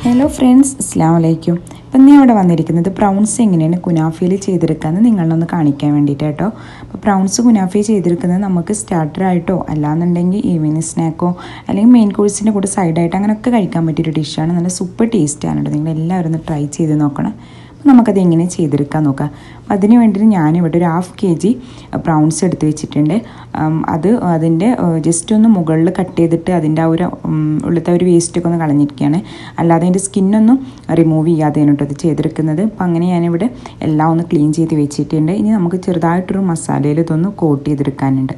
hello friends അസ്സാം വലൈക്കും ഇപ്പം ഞാൻ ഇവിടെ വന്നിരിക്കുന്നത് പ്രൗൺസ് എങ്ങനെയാണ് കുനാഫയിൽ ചെയ്തെടുക്കാമെന്ന് നിങ്ങളൊന്ന് കാണിക്കാൻ വേണ്ടിയിട്ട് കേട്ടോ അപ്പോൾ പ്രൗൺസ് കുനാഫി ചെയ്തെടുക്കുന്നത് നമുക്ക് സ്റ്റാർട്ടറായിട്ടോ അല്ലാന്നുണ്ടെങ്കിൽ ഈവനിങ് സ്നാക്കോ അല്ലെങ്കിൽ മെയിൻ കോഴ്സിൻ്റെ കൂടെ സൈഡായിട്ട് അങ്ങനെയൊക്കെ കഴിക്കാൻ പറ്റിയൊരു ഡിഷാണ് നല്ല സൂപ്പർ ടേസ്റ്റാണ് കേട്ടോ നിങ്ങൾ എല്ലാവരും ഒന്ന് ട്രൈ ചെയ്ത് നോക്കണം അപ്പോൾ നമുക്കത് എങ്ങനെ ചെയ്തെടുക്കാൻ നോക്കാം അപ്പോൾ അതിന് വേണ്ടിയിട്ട് ഞാനിവിടെ ഒരു ഹാഫ് കെ ജി പ്രൗൺസ് എടുത്ത് വെച്ചിട്ടുണ്ട് ഉം, അത് അതിൻ്റെ ജസ്റ്റ് ഒന്ന് മുകളിൽ കട്ട് ചെയ്തിട്ട് അതിൻ്റെ ആ ഒരു ഉം, ഉള്ളിലത്തെ ഒരു വേസ്റ്റൊക്കെ ഒന്ന് കളഞ്ഞിരിക്കുകയാണ് അല്ലാതെ അതിൻ്റെ സ്കിന്നൊന്നും റിമൂവ് ചെയ്യാതെയാണ് കേട്ടോ ഇത് ചെയ്തെടുക്കുന്നത് അപ്പോൾ അങ്ങനെ ഞാനിവിടെ എല്ലാം ഒന്ന് ക്ലീൻ ചെയ്ത് വെച്ചിട്ടുണ്ട് ഇനി നമുക്ക് ചെറുതായിട്ടൊരു മസാലയിൽ ഇതൊന്ന് കോട്ട് ചെയ്തെടുക്കാനുണ്ട്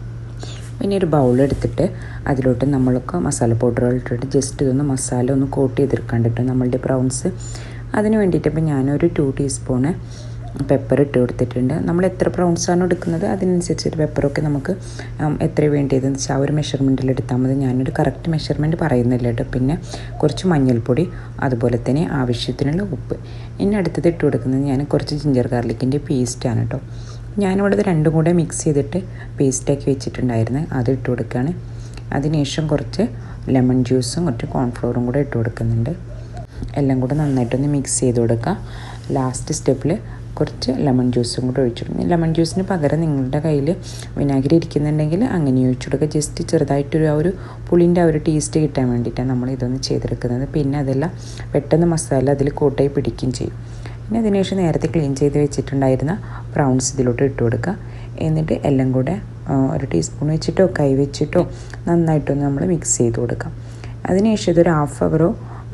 ഇനി ഒരു ബൗൾ എടുത്തിട്ട് അതിലോട്ട് നമ്മൾക്ക് മസാല പൗഡറുകൾ ഇട്ടിട്ട് ജസ്റ്റ് ഇതൊന്ന് മസാല ഒന്ന് കോട്ട് ചെയ്തെടുക്കാണ്ട് കേട്ടോ നമ്മളുടെ പ്രൗൺസ് അതിന് വേണ്ടിയിട്ട് ഇപ്പോൾ ഞാനൊരു ടു ടീസ്പൂണ് പെപ്പർ ഇട്ട് കൊടുത്തിട്ടുണ്ട് നമ്മൾ എത്ര പ്രൗൺസാണ് എടുക്കുന്നത് അതിനനുസരിച്ച് പെപ്പറൊക്കെ നമുക്ക് ഉം, എത്ര വേണ്ടിയതെന്ന് വെച്ചാൽ ആ ഒരു മെഷർമെൻറ്റിൽ എടുത്താൽ മതി ഞാനൊരു കറക്റ്റ് മെഷർമെൻറ്റ് പറയുന്നില്ല കേട്ടോ പിന്നെ കുറച്ച് മഞ്ഞൾപ്പൊടി അതുപോലെ തന്നെ ആവശ്യത്തിനുള്ള ഉപ്പ് ഇനി അടുത്തത് ഇട്ട് കൊടുക്കുന്നത് ഞാൻ കുറച്ച് ജിഞ്ചർ ഗാർലിക്കിൻ്റെ പേസ്റ്റാണ് കേട്ടോ ഞാനിവിടെ ഇത് രണ്ടും കൂടെ മിക്സ് ചെയ്തിട്ട് പേസ്റ്റാക്കി വെച്ചിട്ടുണ്ടായിരുന്നു അത് ഇട്ട് കൊടുക്കുകയാണ് അതിനുശേഷം കുറച്ച് ലെമൺ ജ്യൂസും കുറച്ച് കോൺഫ്ലോറും കൂടെ ഇട്ട് കൊടുക്കുന്നുണ്ട് എല്ലാം കൂടെ നന്നായിട്ടൊന്ന് മിക്സ് ചെയ്ത് കൊടുക്കുക ലാസ്റ്റ് സ്റ്റെപ്പിൽ കുറച്ച് ലെമൺ ജ്യൂസും കൂടെ ഒഴിച്ചു കൊടുക്കും ലെമൺ ജ്യൂസിന് പകരം നിങ്ങളുടെ കയ്യിൽ വിനാഗിരി ഇരിക്കുന്നുണ്ടെങ്കിൽ അങ്ങനെ ഒഴിച്ചു കൊടുക്കുക ജസ്റ്റ് ചെറുതായിട്ടൊരു ആ ഒരു പുളിൻ്റെ ആ ഒരു ടേസ്റ്റ് കിട്ടാൻ വേണ്ടിയിട്ടാണ് നമ്മൾ ഇതൊന്ന് ചെയ്തെടുക്കുന്നത് പിന്നെ അതെല്ലാം പെട്ടെന്ന് മസാല അതിൽ കൂട്ടായി പിടിക്കുകയും ചെയ്യും പിന്നെ അതിനുശേഷം നേരത്തെ ക്ലീൻ ചെയ്ത് വെച്ചിട്ടുണ്ടായിരുന്ന പ്രൗൺസ് ഇതിലോട്ട് ഇട്ട് കൊടുക്കുക എന്നിട്ട് എല്ലാം കൂടെ ആ, ഒരു ടീസ്പൂൺ വെച്ചിട്ടോ കൈ വെച്ചിട്ടോ നന്നായിട്ടൊന്ന് നമ്മൾ മിക്സ് ചെയ്ത് കൊടുക്കാം അതിനുശേഷം ഇതൊരു ഹാഫ് അവറോ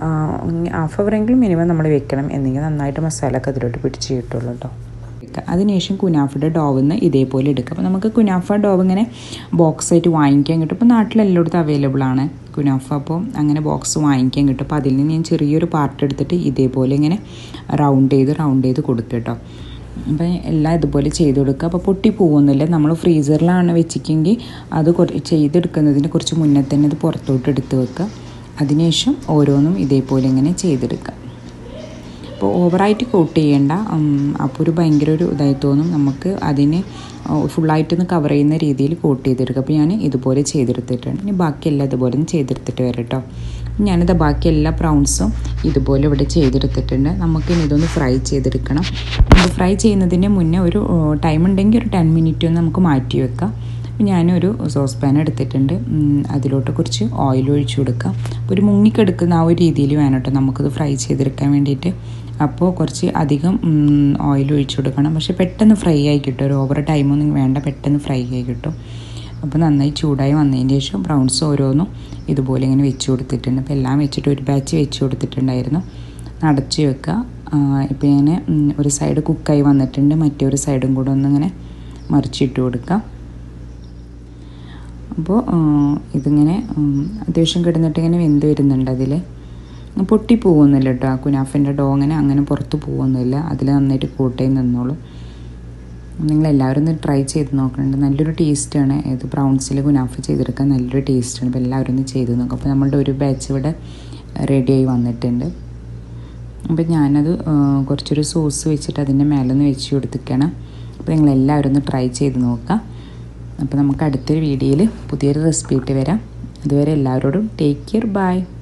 ഹാഫ് അവറെങ്കിലും മിനിമം നമ്മൾ വെക്കണം എന്നെങ്കിൽ നന്നായിട്ട് മസാല ഒക്കെ അതിലോട്ട് പിടിച്ച് കിട്ടുള്ളൂ കേട്ടോ അതിനുശേഷം കുനാഫയുടെ ഡോവിന്ന് ഇതേപോലെ എടുക്കുക അപ്പോൾ നമുക്ക് കുനാഫ ഡോവ് ഇങ്ങനെ ബോക്സ് ആയിട്ട് വാങ്ങിക്കാൻ കിട്ടും ഇപ്പോൾ നാട്ടിലെല്ലായിടത്തും അവൈലബിൾ ആണ് കുനാഫ അപ്പോൾ അങ്ങനെ ബോക്സ് വാങ്ങിക്കാൻ കിട്ടും അപ്പോൾ അതിൽ നിന്ന് ഞാൻ ചെറിയൊരു പാർട്ട് എടുത്തിട്ട് ഇതേപോലെ ഇങ്ങനെ റൗണ്ട് ചെയ്ത് റൗണ്ട് ചെയ്ത് കൊടുക്കുക കേട്ടോ അപ്പോൾ എല്ലാം ഇതുപോലെ ചെയ്ത് കൊടുക്കുക അപ്പോൾ പൊട്ടി പോകുന്നില്ല നമ്മൾ ഫ്രീസറിലാണ് വെച്ചിട്ടെങ്കിൽ അത് കുറ ചെയ്തെടുക്കുന്നതിന് കുറച്ച് മുന്നേ തന്നെ ഇത് പുറത്തോട്ട് എടുത്ത് വെക്കുക അതിനുശേഷം ഓരോന്നും ഇതേപോലെ ഇങ്ങനെ ചെയ്തെടുക്കുക അപ്പോൾ ഓവറായിട്ട് കോട്ട് ചെയ്യേണ്ട ഉം, അപ്പോൾ ഒരു ഭയങ്കര ഒരു ഇതായി തോന്നും നമുക്ക് അതിന് ഫുള്ളായിട്ടൊന്ന് കവർ ചെയ്യുന്ന രീതിയിൽ കോട്ട് ചെയ്തെടുക്കുക അപ്പോൾ ഞാൻ ഇതുപോലെ ചെയ്തെടുത്തിട്ടുണ്ട് ഇനി ബാക്കിയെല്ലാം ഇതുപോലെ ഒന്ന് ചെയ്തെടുത്തിട്ട് വരാം കേട്ടോ ഞാനിത് ബാക്കി എല്ലാ പ്രൗൺസും ഇതുപോലെ ഇവിടെ ചെയ്തെടുത്തിട്ടുണ്ട് നമുക്കിനി ഇതൊന്ന് ഫ്രൈ ചെയ്തെടുക്കണം ഇത് ഫ്രൈ ചെയ്യുന്നതിന് മുന്നേ ഒരു ടൈം ഉണ്ടെങ്കിൽ ഒരു ടെൻ മിനിറ്റ് ഒന്ന് നമുക്ക് മാറ്റി വെക്കാം അപ്പോൾ ഞാനൊരു സോസ് പാൻ എടുത്തിട്ടുണ്ട് ഉം, അതിലോട്ട് കുറച്ച് ഓയിൽ ഒഴിച്ചു കൊടുക്കാം അപ്പോൾ ഒരു മുങ്ങിക്കെടുക്കുന്ന ആ ഒരു രീതിയിൽ വേണം കേട്ടോ നമുക്കത് ഫ്രൈ ചെയ്തെടുക്കാൻ വേണ്ടിയിട്ട് അപ്പോൾ കുറച്ച് അധികം ഓയിൽ ഒഴിച്ചു കൊടുക്കണം പക്ഷേ പെട്ടെന്ന് ഫ്രൈ ആയി കിട്ടും ഒരു ഓവർ ടൈമൊന്നും വേണ്ട പെട്ടെന്ന് ഫ്രൈ ആയി കിട്ടും അപ്പോൾ നന്നായി ചൂടായി വന്നതിന് ശേഷം ബ്രൗൺസ് ഓരോന്നും ഇതുപോലെ ഇങ്ങനെ വെച്ച് കൊടുത്തിട്ടുണ്ട് അപ്പോൾ എല്ലാം വെച്ചിട്ട് ഒരു ബാച്ച് വെച്ച് കൊടുത്തിട്ടുണ്ടായിരുന്നു അടച്ച് വെക്കുക ഇപ്പോൾ ഞാൻ ഉം, ഒരു സൈഡ് കുക്കായി വന്നിട്ടുണ്ട് മറ്റേ ഒരു സൈഡും കൂടെ ഒന്നിങ്ങനെ മറിച്ചിട്ട് കൊടുക്കാം അപ്പോൾ ഇതിങ്ങനെ ഉം, അത്യാവശ്യം കിടന്നിട്ട് ഇങ്ങനെ വെന്ത് വരുന്നുണ്ട് അതിൽ പൊട്ടി പോകുന്നില്ല കേട്ടോ ആ കുനാഫിൻ്റെ ഡോ അങ്ങനെ അങ്ങനെ പുറത്ത് പോകുന്നില്ല അതിൽ നന്നായിട്ട് കൂട്ടയിൽ നിന്നോളും നിങ്ങളെല്ലാവരും ഒന്ന് ട്രൈ ചെയ്ത് നോക്കുന്നുണ്ട് നല്ലൊരു ടേസ്റ്റാണ് ഇത് ബ്രൗൺസിൽ കുനാഫ് ചെയ്തെടുക്കാൻ നല്ലൊരു ടേസ്റ്റാണ് അപ്പോൾ എല്ലാവരും ഒന്ന് ചെയ്ത് നോക്കും അപ്പോൾ നമ്മളുടെ ഒരു ബാച്ച് ഇവിടെ റെഡിയായി വന്നിട്ടുണ്ട് അപ്പോൾ ഞാനത് ആ, കുറച്ചൊരു സോസ് വെച്ചിട്ട് അതിൻ്റെ മേലെ ഒന്ന് വെച്ച് കൊടുത്തിരിക്കണം അപ്പോൾ നിങ്ങളെല്ലാവരും ഒന്ന് ട്രൈ ചെയ്ത് നോക്കാം അപ്പോൾ നമുക്ക് അടുത്തൊരു വീഡിയോയിൽ പുതിയൊരു റെസിപ്പി ഇട്ട് വരാം അതുവരെ എല്ലാവരോടും ടേക്ക് കെയർ ബൈ